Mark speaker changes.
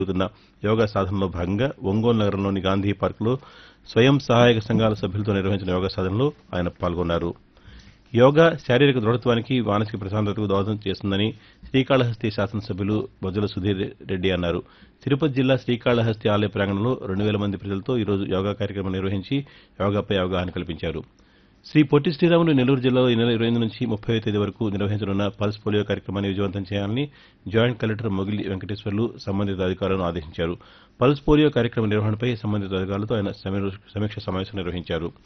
Speaker 1: జరుగుతున్న యోగా సాధనలో భాగంగా ఒంగోలు నగరంలోని గాంధీ పార్కులో స్వయం సహాయక సంఘాల సభ్యులతో నిర్వహించిన యోగా సాధనలో ఆయన పాల్గొన్నారు యోగా శారీరక దృఢత్వానికి మానసిక ప్రశాంతతకు దోహదం చేస్తుందని శ్రీకాళహస్తి శాసనసభ్యులు బొజ్జల సుధీర్ రెడ్డి అన్నారు తిరుపతి జిల్లా శ్రీకాళహస్తి ఆలయ ప్రాంగణంలో రెండు వేల మంది ప్రజలతో ఈరోజు యోగా కార్యక్రమం నిర్వహించి యోగాపై అవగాహన కల్పించారు శ్రీ పొట్టి శ్రీరాములు నెల్లూరు జిల్లాలో ఈ నెల ఇరవై ఎనిమిది నుంచి ముప్పై తేదీ వరకు నిర్వహించనున్న పల్స్ పోలియో కార్యక్రమాన్ని విజయవంతం చేయాలని జాయింట్ కలెక్టర్ మొగిలి వెంకటేశ్వర్లు సంబంధిత అధికారులను ఆదేశించారు పల్స్ పోలియో కార్యక్రమ నిర్వహణపై సంబంధిత అధికారులతో ఆయన సమీక్ష సమావేశం నిర్వహించారు